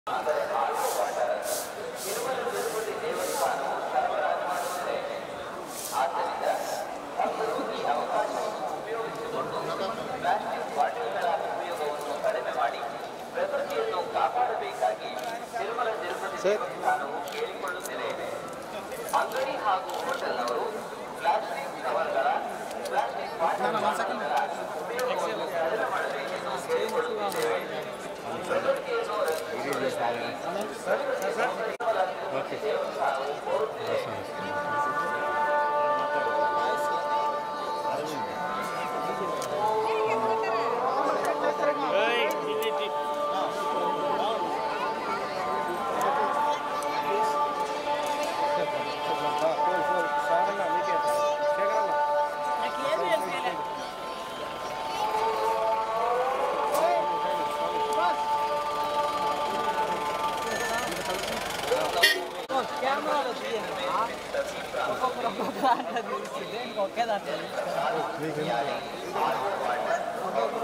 Sir ಅಂಗಡಿ ಹಾಗೂ ಹೋಟೆಲ್ನವರು plastic ಕವರ್ಗಳ plastic ಬಾಟಲ್ಗಳ ಉಪಯೋಗವನ್ನು ಕಡಿಮೆ ಮಾಡಬೇಕೆಂದು ಕೇಳಿಕೊಳ್ಳುತ್ತಿದ್ದೇವೆ ಪ್ರಕೃತಿಯನ್ನು ರಕ್ಷಿಸುವುದಕ್ಕಾಗಿ ಓಕೆ కెమెరాలో తీయండి ఒక్కొక్కరు ఒక్కొక్క దాంట్లో తీస్తుంది ఇంకొకే దాంట్లో తీస్తారు ఒక్కొక్కరు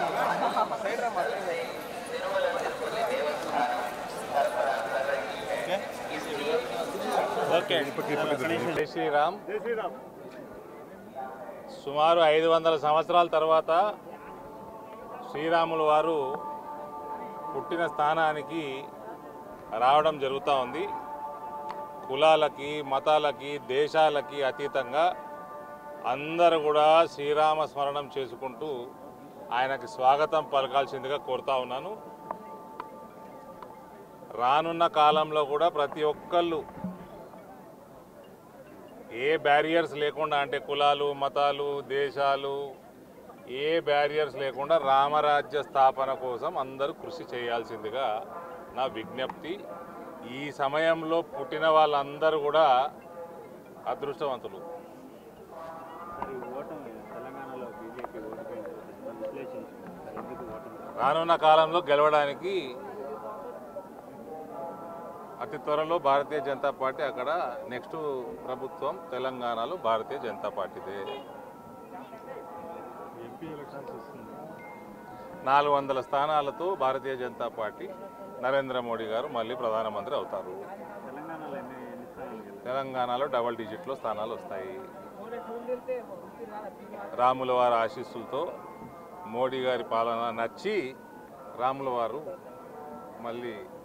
ఓకే జై శ్రీరామ్ సుమారు ఐదు వందల సంవత్సరాల తర్వాత శ్రీరాములు వారు పుట్టిన స్థానానికి రావడం జరుగుతూ ఉంది కులాలకి మతాలకి దేశాలకి అతీతంగా అందరూ కూడా శ్రీరామ స్మరణం చేసుకుంటూ ఆయనకి స్వాగతం పలకాల్సిందిగా కోరుతా ఉన్నాను రానున్న కాలంలో కూడా ప్రతి ఒక్కళ్ళు ఏ బ్యారియర్స్ లేకుండా అంటే కులాలు మతాలు దేశాలు ఏ బ్యారియర్స్ లేకుండా రామరాజ్య స్థాపన కోసం అందరూ కృషి చేయాల్సిందిగా నా విజ్ఞప్తి ఈ సమయంలో పుట్టిన వాళ్ళందరూ కూడా అదృష్టవంతులు తెలంగాణలో బీజేపీ ఓడిపోయిన తర్వాత విశ్లేషించుకుంటారు ఎందుకు ఓటమి రానున్న కాలంలో గెలవడానికి అతి త్వరలో భారతీయ జనతా పార్టీ అక్కడ నెక్స్ట్ ప్రభుత్వం తెలంగాణలో భారతీయ జనతా పార్టీదే ఎంపీ ఎలక్షన్స్ వస్తుంది నాలుగు వందల స్థానాలతో భారతీయ జనతా పార్టీ నరేంద్ర మోడీ గారు మళ్ళీ ప్రధానమంత్రి అవుతారు తెలంగాణలో ఎన్ని ఎన్ని స్థానాలు గెలుస్తాయి? తెలంగాణలో డబల్ డిజిట్లో స్థానాలు వస్తాయి రాముల వారి ఆశీస్సులతో మోడీ గారి పాలన నచ్చి రాముల వారు మళ్ళీ